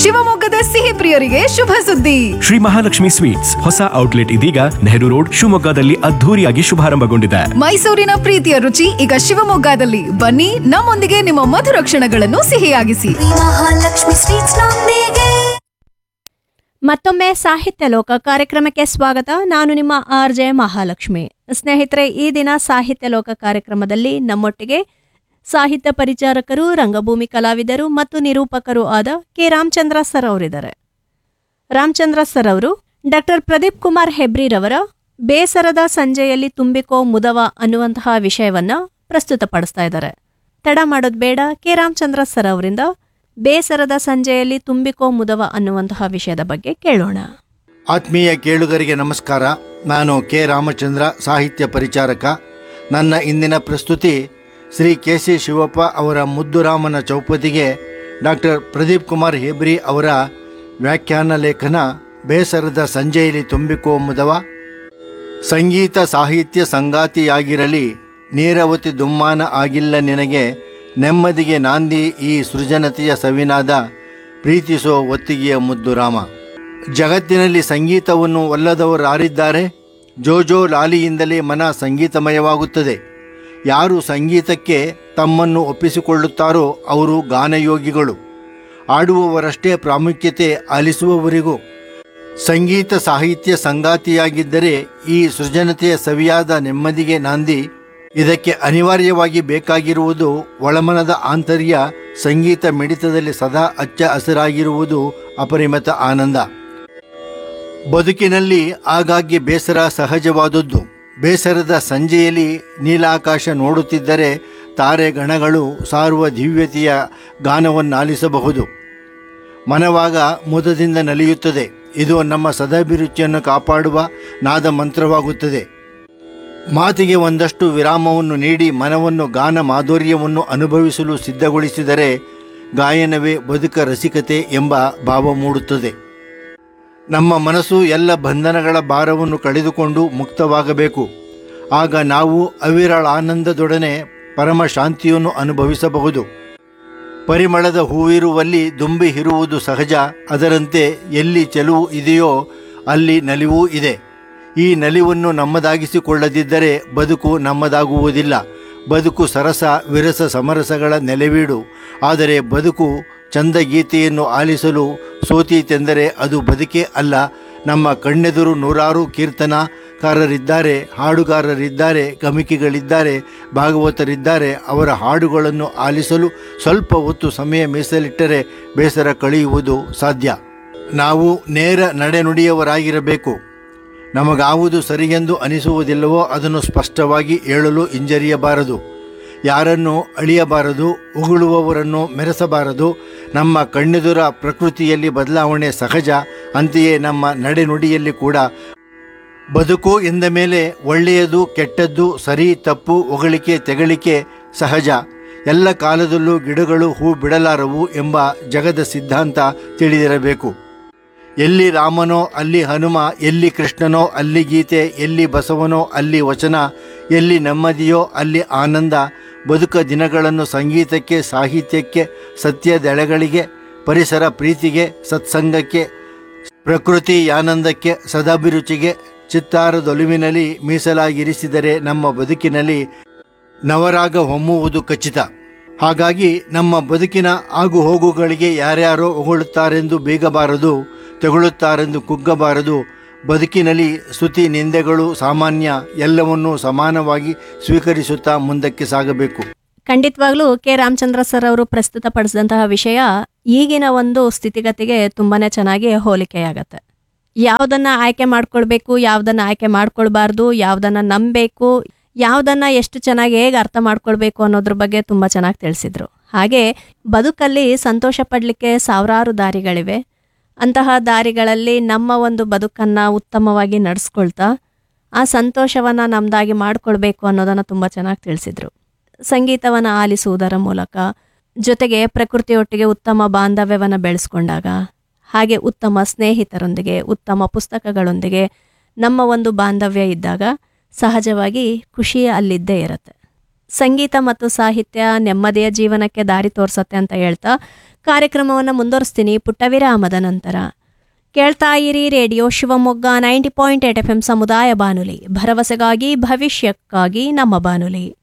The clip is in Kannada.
ಶಿವಮೊಗ್ಗದ ಸಿಹಿ ಪ್ರಿಯರಿಗೆ ಶುಭ ಸುದ್ದಿ ಶ್ರೀ ಮಹಾಲಕ್ಷ್ಮಿ ಸ್ವೀಟ್ಸ್ ಹೊಸ ಔಟ್ಲೆಟ್ ಇದೀಗ ನೆಹರು ರೋಡ್ ಶಿವಮೊಗ್ಗದಲ್ಲಿ ಅದ್ಧೂರಿಯಾಗಿ ಶುಭಾರಂಭಗೊಂಡಿದೆ ಮೈಸೂರಿನ ಪ್ರೀತಿಯ ರುಚಿ ಈಗ ಶಿವಮೊಗ್ಗದಲ್ಲಿ ಬನ್ನಿ ನಮ್ಮೊಂದಿಗೆ ನಿಮ್ಮ ಮಧುರ ಕ್ಷಣಗಳನ್ನು ಸಿಹಿಯಾಗಿಸಿ ಮಹಾಲಕ್ಷ್ಮಿ ಸ್ವೀಟ್ಸ್ ನೊಂದಿಗೆ ಮತ್ತೊಮ್ಮೆ ಸಾಹಿತ್ಯ ಲೋಕ ಕಾರ್ಯಕ್ರಮಕ್ಕೆ ಸ್ವಾಗತ ನಾನು ನಿಮ್ಮ ಆರ್ ಜೆ ಮಹಾಲಕ್ಷ್ಮಿ ಸ್ನೇಹಿತರೆ ಈ ದಿನ ಸಾಹಿತ್ಯ ಲೋಕ ಕಾರ್ಯಕ್ರಮದಲ್ಲಿ ನಮ್ಮೊಟ್ಟಿಗೆ ಸಾಹಿತ್ಯ ಪರಿಚಾರಕರು ರಂಗಭೂಮಿ ಕಲಾವಿದರು ಮತ್ತು ನಿರೂಪಕರು ಆದ ಕೆ ರಾಮಚಂದ್ರ ಸರ್ ಅವರಿದ್ದಾರೆ ರಾಮಚಂದ್ರ ಸರ್ ಅವರು ಡಾಕ್ಟರ್ ಪ್ರದೀಪ್ ಕುಮಾರ್ ಹೆಬ್ರಿರವರ ಬೇಸರದ ಸಂಜೆಯಲ್ಲಿ ತುಂಬಿಕೋ ಮುದವ ಅನ್ನುವಂತಹ ವಿಷಯವನ್ನ ಪ್ರಸ್ತುತಪಡಿಸ್ತಾ ಇದ್ದಾರೆ ತಡ ಮಾಡೋದು ಬೇಡ ಕೆ ರಾಮಚಂದ್ರ ಸರ್ ಅವರಿಂದ ಬೇಸರದ ಸಂಜೆಯಲ್ಲಿ ತುಂಬಿಕೋ ಮುದವ ಅನ್ನುವಂತಹ ವಿಷಯದ ಬಗ್ಗೆ ಕೇಳೋಣ ಆತ್ಮೀಯ ಕೇಳುಗರಿಗೆ ನಮಸ್ಕಾರ ನಾನು ಕೆ ರಾಮಚಂದ್ರ ಸಾಹಿತ್ಯ ಪರಿಚಾರಕ ನನ್ನ ಇಂದಿನ ಪ್ರಸ್ತುತಿ ಶ್ರೀ ಕೆ ಸಿ ಶಿವಪ್ಪ ಅವರ ಮುದ್ದುರಾಮನ ಚೌಪತಿಗೆ ಡಾಕ್ಟರ್ ಪ್ರದೀಪ್ ಕುಮಾರ್ ಹೇಬ್ರಿ ಅವರ ವ್ಯಾಖ್ಯಾನ ಲೇಖನ ಬೇಸರದ ಸಂಜೆಯಲ್ಲಿ ತುಂಬಿಕೋ ಮುದವ ಸಂಗೀತ ಸಾಹಿತ್ಯ ಸಂಗಾತಿಯಾಗಿರಲಿ ನೀರವತಿ ದುಮ್ಮಾನ ಆಗಿಲ್ಲ ನಿನಗೆ ನೆಮ್ಮದಿಗೆ ನಾಂದಿ ಈ ಸೃಜನತೆಯ ಸವಿನಾದ ಪ್ರೀತಿಸೋ ಒತ್ತಿಗೆಯ ಮುದ್ದುರಾಮ ಜಗತ್ತಿನಲ್ಲಿ ಸಂಗೀತವನ್ನು ಒಲ್ಲದವರಾರಿದ್ದಾರೆ ಜೋಜೋ ಲಾಲಿಯಿಂದಲೇ ಮನ ಸಂಗೀತಮಯವಾಗುತ್ತದೆ ಯಾರು ಸಂಗೀತಕ್ಕೆ ತಮ್ಮನ್ನು ಒಪ್ಪಿಸಿಕೊಳ್ಳುತ್ತಾರೋ ಅವರು ಗಾನಯೋಗಿಗಳು ಆಡುವವರಷ್ಟೇ ಪ್ರಾಮುಖ್ಯತೆ ಆಲಿಸುವವರಿಗೂ ಸಂಗೀತ ಸಾಹಿತ್ಯ ಸಂಗಾತಿಯಾಗಿದ್ದರೆ ಈ ಸೃಜನತೆಯ ಸವಿಯಾದ ನೆಮ್ಮದಿಗೆ ನಾಂದಿ ಇದಕ್ಕೆ ಅನಿವಾರ್ಯವಾಗಿ ಬೇಕಾಗಿರುವುದು ಒಳಮನದ ಆಂತರ್ಯ ಸಂಗೀತ ಮಿಡಿತದಲ್ಲಿ ಸದಾ ಅಚ್ಚ ಹಸಿರಾಗಿರುವುದು ಅಪರಿಮಿತ ಆನಂದ ಬದುಕಿನಲ್ಲಿ ಆಗಾಗ್ಗೆ ಬೇಸರ ಸಹಜವಾದದ್ದು ಬೇಸರದ ಸಂಜೆಯಲ್ಲಿ ನೀಲಾಕಾಶ ನೋಡುತ್ತಿದ್ದರೆ ತಾರೆ ಗಣಗಳು ಸಾರುವ ದಿವ್ಯತೆಯ ಗಾನವನ್ನಾಲಿಸಬಹುದು ಮನವಾಗ ಮುದದಿಂದ ನಲಿಯುತ್ತದೆ ಇದು ನಮ್ಮ ಸದಾಭಿರುಚಿಯನ್ನು ಕಾಪಾಡುವ ನಾದ ಮಂತ್ರವಾಗುತ್ತದೆ ಮಾತಿಗೆ ಒಂದಷ್ಟು ವಿರಾಮವನ್ನು ನೀಡಿ ಮನವನ್ನು ಗಾನ ಮಾಧುರ್ಯವನ್ನು ಅನುಭವಿಸಲು ಸಿದ್ಧಗೊಳಿಸಿದರೆ ಗಾಯನವೇ ಬದುಕ ರಸಿಕತೆ ಎಂಬ ಭಾವ ಮೂಡುತ್ತದೆ ನಮ್ಮ ಮನಸ್ಸು ಎಲ್ಲ ಬಂಧನಗಳ ಭಾರವನ್ನು ಕಳೆದುಕೊಂಡು ಮುಕ್ತವಾಗಬೇಕು ಆಗ ನಾವು ಅವಿರಳ ಆನಂದದೊಡನೆ ಪರಮ ಶಾಂತಿಯನ್ನು ಅನುಭವಿಸಬಹುದು ಪರಿಮಳದ ಹೂವಿರುವಲ್ಲಿ ದುಂಬಿ ಇರುವುದು ಸಹಜ ಅದರಂತೆ ಎಲ್ಲಿ ಚೆಲುವು ಇದೆಯೋ ಅಲ್ಲಿ ನಲಿವೂ ಇದೆ ಈ ನಲಿವನ್ನು ನಮ್ಮದಾಗಿಸಿಕೊಳ್ಳದಿದ್ದರೆ ಬದುಕು ನಮ್ಮದಾಗುವುದಿಲ್ಲ ಬದುಕು ಸರಸ ವಿರಸ ಸಮರಸಗಳ ನೆಲೆವೀಡು ಆದರೆ ಬದುಕು ಚಂದ ಗೀತೆಯನ್ನು ಆಲಿಸಲು ಸೋತೀತೆಂದರೆ ಅದು ಬದುಕೇ ಅಲ್ಲ ನಮ್ಮ ಕಣ್ಣೆದುರು ನೂರಾರು ಕೀರ್ತನಕಾರರಿದ್ದಾರೆ ಹಾಡುಗಾರರಿದ್ದಾರೆ ಗಮಿಕಿಗಳಿದ್ದಾರೆ ಭಾಗವತರಿದ್ದಾರೆ ಅವರ ಹಾಡುಗಳನ್ನು ಆಲಿಸಲು ಸ್ವಲ್ಪ ಹೊತ್ತು ಸಮಯ ಮೀಸಲಿಟ್ಟರೆ ಬೇಸರ ಕಳೆಯುವುದು ಸಾಧ್ಯ ನಾವು ನೇರ ನಡೆನುಡಿಯವರಾಗಿರಬೇಕು ನಮಗಾವುದು ಸರಿಯೆಂದು ಅನಿಸುವುದಿಲ್ಲವೋ ಅದನ್ನು ಸ್ಪಷ್ಟವಾಗಿ ಹೇಳಲು ಹಿಂಜರಿಯಬಾರದು ಯಾರನ್ನು ಅಳಿಯಬಾರದು ಉಗುಳುವವರನ್ನು ಮೆರೆಸಬಾರದು ನಮ್ಮ ಕಣ್ಣೆದುರ ಪ್ರಕೃತಿಯಲ್ಲಿ ಬದಲಾವಣೆ ಸಹಜ ಅಂತೆಯೇ ನಮ್ಮ ನಡೆನುಡಿಯಲ್ಲಿ ಕೂಡ ಬದುಕು ಎಂದ ಮೇಲೆ ಒಳ್ಳೆಯದು ಕೆಟ್ಟದ್ದು ಸರಿ ತಪ್ಪು ಹೊಗಳಿಕೆ ತೆಗಳಿಕೆ ಸಹಜ ಎಲ್ಲ ಕಾಲದಲ್ಲೂ ಗಿಡಗಳು ಹೂ ಬಿಡಲಾರವು ಎಂಬ ಜಗದ ಸಿದ್ಧಾಂತ ತಿಳಿದಿರಬೇಕು ಎಲ್ಲಿ ರಾಮನೋ ಅಲ್ಲಿ ಹನುಮ ಎಲ್ಲಿ ಕೃಷ್ಣನೋ ಅಲ್ಲಿ ಗೀತೆ ಎಲ್ಲಿ ಬಸವನೋ ಅಲ್ಲಿ ವಚನ ಎಲ್ಲಿ ನೆಮ್ಮದಿಯೋ ಅಲ್ಲಿ ಆನಂದ ಬದುಕ ದಿನಗಳನ್ನು ಸಂಗೀತಕ್ಕೆ ಸಾಹಿತ್ಯಕ್ಕೆ ಸತ್ಯದೆಳೆಗಳಿಗೆ ಪರಿಸರ ಪ್ರೀತಿಗೆ ಸತ್ಸಂಗಕ್ಕೆ ಪ್ರಕೃತಿ ಆನಂದಕ್ಕೆ ಸದಾಭಿರುಚಿಗೆ ಚಿತ್ತಾರದೊಲುವಿನಲ್ಲಿ ಮೀಸಲಾಗಿರಿಸಿದರೆ ನಮ್ಮ ಬದುಕಿನಲ್ಲಿ ನವರಾಗ ಹೊಮ್ಮುವುದು ಖಚಿತ ಹಾಗಾಗಿ ನಮ್ಮ ಬದುಕಿನ ಆಗು ಹೋಗುಗಳಿಗೆ ಯಾರ್ಯಾರೋ ಹೊಗಳುತ್ತಾರೆಂದು ಬೀಗಬಾರದು ತೆಗಳುತ್ತಾರೆಂದು ಕುಗ್ಗಬಾರದು ಬದುಕಿನಲ್ಲಿ ಸ್ತುತಿ ನಿಂದೆಗಳು ಸಾಮಾನ್ಯ ಎಲ್ಲವನ್ನೂ ಸಮಾನವಾಗಿ ಸ್ವೀಕರಿಸುತ್ತಾ ಮುಂದಕ್ಕೆ ಸಾಗಬೇಕು ಖಂಡಿತವಾಗ್ಲೂ ಕೆ ರಾಮಚಂದ್ರ ಸರ್ ಅವರು ಪ್ರಸ್ತುತಪಡಿಸಿದಂತಹ ವಿಷಯ ಈಗಿನ ಒಂದು ಸ್ಥಿತಿಗತಿಗೆ ತುಂಬಾನೇ ಚೆನ್ನಾಗಿ ಹೋಲಿಕೆಯಾಗತ್ತೆ ಯಾವುದನ್ನ ಆಯ್ಕೆ ಮಾಡ್ಕೊಳ್ಬೇಕು ಯಾವುದನ್ನ ಆಯ್ಕೆ ಮಾಡ್ಕೊಳ್ಬಾರ್ದು ಯಾವುದನ್ನ ನಂಬಬೇಕು ಯಾವುದನ್ನ ಎಷ್ಟು ಚೆನ್ನಾಗಿ ಹೇಗೆ ಅರ್ಥ ಮಾಡ್ಕೊಳ್ಬೇಕು ಅನ್ನೋದ್ರ ಬಗ್ಗೆ ತುಂಬಾ ಚೆನ್ನಾಗಿ ತಿಳಿಸಿದ್ರು ಹಾಗೆ ಬದುಕಲ್ಲಿ ಸಂತೋಷ ಪಡಲಿಕ್ಕೆ ಸಾವಿರಾರು ದಾರಿಗಳಿವೆ ಅಂತಹ ದಾರಿಗಳಲ್ಲಿ ನಮ್ಮ ಒಂದು ಬದುಕನ್ನ ಉತ್ತಮವಾಗಿ ನಡೆಸ್ಕೊಳ್ತಾ ಆ ಸಂತೋಷವನ್ನ ನಮ್ದಾಗಿ ಮಾಡ್ಕೊಳ್ಬೇಕು ಅನ್ನೋದನ್ನ ತುಂಬಾ ಚೆನ್ನಾಗಿ ತಿಳಿಸಿದ್ರು ಸಂಗೀತವನ್ನು ಆಲಿಸುವುದರ ಮೂಲಕ ಜೊತೆಗೆ ಪ್ರಕೃತಿಯೊಟ್ಟಿಗೆ ಉತ್ತಮ ಬಾಂಧವ್ಯವನ್ನು ಬೆಳೆಸ್ಕೊಂಡಾಗ ಹಾಗೆ ಉತ್ತಮ ಸ್ನೇಹಿತರೊಂದಿಗೆ ಉತ್ತಮ ಪುಸ್ತಕಗಳೊಂದಿಗೆ ನಮ್ಮ ಒಂದು ಬಾಂಧವ್ಯ ಇದ್ದಾಗ ಸಹಜವಾಗಿ ಖುಷಿ ಅಲ್ಲಿದ್ದೇ ಇರುತ್ತೆ ಸಂಗೀತ ಮತ್ತು ಸಾಹಿತ್ಯ ನೆಮ್ಮದಿಯ ಜೀವನಕ್ಕೆ ದಾರಿ ತೋರಿಸತ್ತೆ ಅಂತ ಹೇಳ್ತಾ ಕಾರ್ಯಕ್ರಮವನ್ನು ಮುಂದುವರಿಸ್ತೀನಿ ಪುಟ್ಟ ವಿರಾಮದ ನಂತರ ಕೇಳ್ತಾ ಇರಿ radio Shivamogga ninety point eight F M ಸಮುದಾಯ ಬಾನುಲಿ ಭರವಸೆಗಾಗಿ ಭವಿಷ್ಯಕ್ಕಾಗಿ ನಮ್ಮ ಬಾನುಲಿ